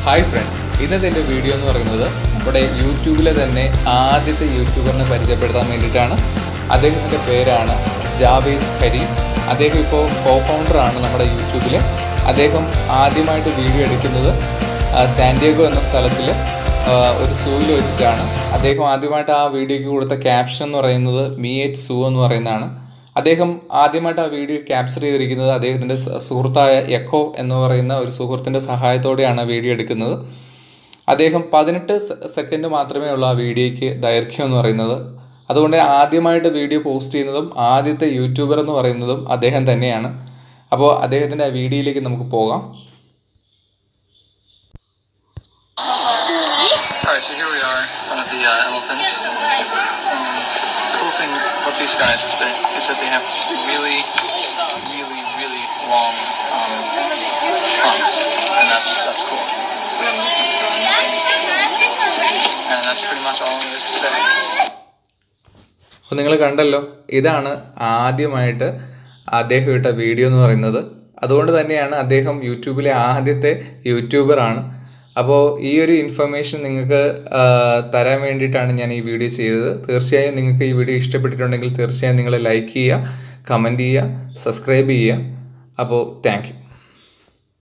Hi friends ഇന്നത്തെ എൻ്റെ video എന്ന് പറയുന്നത് നമ്മുടെ യൂട്യൂബിലെ തന്നെ ആദ്യത്തെ യൂട്യൂബറിനെ പരിചയപ്പെടുത്താൻ വേണ്ടിയിട്ടാണ് അദ്ദേഹത്തിൻ്റെ പേരാണ് ജാവേദ് കരീം അദ്ദേഹം ഇപ്പോൾ കോ ഫൗണ്ടറാണ് നമ്മുടെ യൂട്യൂബിൽ അദ്ദേഹം ആദ്യമായിട്ട് വീഡിയോ എടുക്കുന്നത് ആ, സാന്റിയാഗോ എന്ന സ്ഥലത്തിൽ ആ, ഒരു സൂവിൽ വെച്ചിട്ടാണ് അദ്ദേഹം ആദ്യമായിട്ട് ആ വീഡിയോയ്ക്ക് കൊടുത്ത ക്യാപ്ഷൻ എന്ന് പറയുന്നത് മീ എറ്റ് സൂ എന്ന് പറയുന്നതാണ് അദ്ദേഹം ആദ്യമായിട്ട് ആ വീഡിയോ ക്യാപ്ചർ ചെയ്തിരിക്കുന്നത് അദ്ദേഹത്തിൻ്റെ സ- സുഹൃത്തായ എക്കോ എന്ന് പറയുന്ന ഒരു സുഹൃത്തിൻ്റെ സഹായത്തോടെയാണ് ആ വീഡിയോ എടുക്കുന്നത് അദ്ദേഹം പതിനെട്ട് സെക്കൻഡ് മാത്രമേ ഉള്ളൂ ആ വീഡിയോയ്ക്ക് ദൈർഘ്യം എന്ന് പറയുന്നത് അതുകൊണ്ട് ആദ്യമായിട്ട് വീഡിയോ പോസ്റ്റ് ചെയ്യുന്നതും ആദ്യത്തെ യൂട്യൂബർ എന്ന് പറയുന്നതും അദ്ദേഹം തന്നെയാണ് അപ്പോൾ അദ്ദേഹത്തിൻ്റെ ആ വീഡിയോയിലേക്ക് നമുക്ക് പോകാം Alright, so here we are, one of the uh, elephants. Um, the cool thing about these guys is that, is that they have really, really, really long um, trunks, and that's that's cool. And that's pretty much all there is to say. അപ്പോൾ നിങ്ങൾ കണ്ടല്ലോ ഇതാണ് ആദ്യമായിട്ട് അദ്ദേഹം ഇട്ട video എന്ന് പറയുന്നത് അതുകൊണ്ട് തന്നെയാണ് അദ്ദേഹം യൂട്യൂബിലെ ആദ്യത്തെ യൂട്യൂബറാണ് അപ്പോൾ ഈ ഒരു ഇൻഫർമേഷൻ നിങ്ങൾക്ക് ആ, തരാൻ വേണ്ടിയിട്ടാണ് ഞാൻ ഈ വീഡിയോ ചെയ്തത് തീർച്ചയായും നിങ്ങൾക്ക് ഈ വീഡിയോ ഇഷ്ടപ്പെട്ടിട്ടുണ്ടെങ്കിൽ തീർച്ചയായും നിങ്ങൾ ലൈക്ക് ചെയ്യുക കമൻറ്റ് ചെയ്യുക സബ്സ്ക്രൈബ് ചെയ്യുക അപ്പോൾ താങ്ക് യു